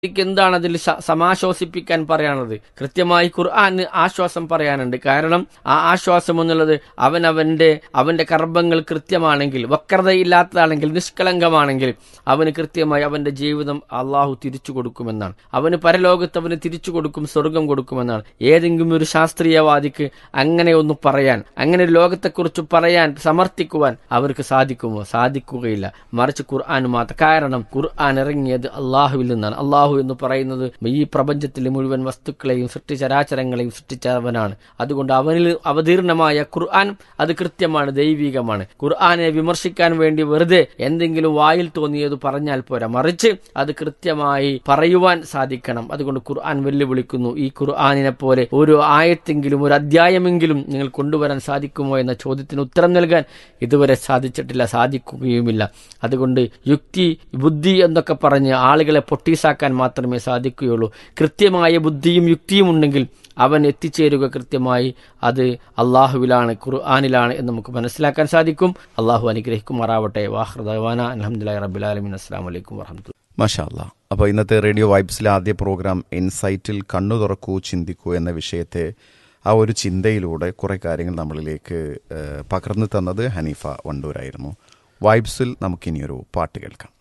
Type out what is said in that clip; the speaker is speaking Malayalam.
എനിക്ക് എന്താണ് അതിൽ സ- സമാശ്വസിപ്പിക്കാൻ പറയാനുള്ളത് കൃത്യമായി ഖുർആന് ആശ്വാസം പറയാനുണ്ട് കാരണം ആ ആശ്വാസം എന്നുള്ളത് അവൻ അവന്റെ അവന്റെ കർമ്മങ്ങൾ കൃത്യമാണെങ്കിൽ വക്രതയില്ലാത്തതാണെങ്കിൽ നിഷ്കളങ്കമാണെങ്കിൽ അവന് കൃത്യമായി അവന്റെ ജീവിതം അള്ളാഹു തിരിച്ചു കൊടുക്കുമെന്നാണ് അവന് പരലോകത്ത് അവന് തിരിച്ചു കൊടുക്കും സ്വർഗം കൊടുക്കുമെന്നാണ് ഏതെങ്കിലും ഒരു ശാസ്ത്രീയവാദിക്ക് അങ്ങനെ ഒന്ന് പറയാൻ അങ്ങനെ ഒരു ലോകത്തെക്കുറിച്ച് പറയാൻ സമർത്ഥിക്കുവാൻ അവർക്ക് സാധിക്കുമോ സാധിക്കുകയില്ല മറിച്ച് ഖുർആൻ മാത്രം കാരണം ഖുർആൻ ഇറങ്ങിയത് അള്ളാഹുവിൽ നിന്നാണ് അള്ളാഹു എന്ന് പറയുന്നത് ഈ പ്രപഞ്ചത്തിലെ മുഴുവൻ വസ്തുക്കളെയും സൃഷ്ടിചരാചരങ്ങളെയും സൃഷ്ടിച്ചവനാണ് അതുകൊണ്ട് അവനിൽ അവതീർണമായ ഖുർആൻ അത് കൃത്യമാണ് ദൈവികമാണ് ഖുർആനെ വിമർശിക്കാൻ വേണ്ടി വെറുതെ എന്തെങ്കിലും വായിൽ തോന്നിയത് പറഞ്ഞാൽ പോരാ മറിച്ച് അത് കൃത്യമായി പറയുവാൻ സാധിക്കണം അതുകൊണ്ട് ഖുർആൻ വെല്ലുവിളിക്കുന്നു ഈ ഖുർആനിനെ പോലെ ഒരു ആയത്തെങ്കിലും ഒരു അധ്യായമെങ്കിലും നിങ്ങൾ കൊണ്ടുവരാൻ സാധിക്കുമോ എന്ന ചോദ്യത്തിന് ഉത്തരം നൽകാൻ ഇതുവരെ സാധിച്ചിട്ടില്ല സാധിക്കുകയുമില്ല അതുകൊണ്ട് യുക്തി ബുദ്ധി എന്നൊക്കെ പറഞ്ഞ് ആളുകളെ പൊട്ടീസാക്കാൻ മാത്രമേ സാധിക്കുകയുള്ളൂ കൃത്യമായ ബുദ്ധിയും യുക്തിയും ഉണ്ടെങ്കിൽ അവൻ എത്തിച്ചേരുക കൃത്യമായി അത് അള്ളാഹുവിലാണ് ഖുർആാനിലാണ് എന്ന് നമുക്ക് മനസ്സിലാക്കാൻ സാധിക്കും അള്ളാഹു അനുഗ്രഹിക്കുമാറാവട്ടെ വാഹൃദാന അലഹമുല്ലാ റബുലാലമിൻ അസ്സാം വലൈക്കും വർഹമത്തുള്ള മാഷാ അല്ലാ അപ്പോൾ ഇന്നത്തെ റേഡിയോ വൈബ്സിലെ ആദ്യ പ്രോഗ്രാം ഇൻസൈറ്റിൽ കണ്ണു തുറക്കൂ ചിന്തിക്കൂ എന്ന വിഷയത്തെ ആ ഒരു ചിന്തയിലൂടെ കുറേ കാര്യങ്ങൾ നമ്മളിലേക്ക് ഏഹ്, പകർന്നു തന്നത് ഹനീഫ വണ്ടൂരായിരുന്നു വൈബ്സിൽ നമുക്കിനിയൊരു പാട്ട് കേൾക്കാം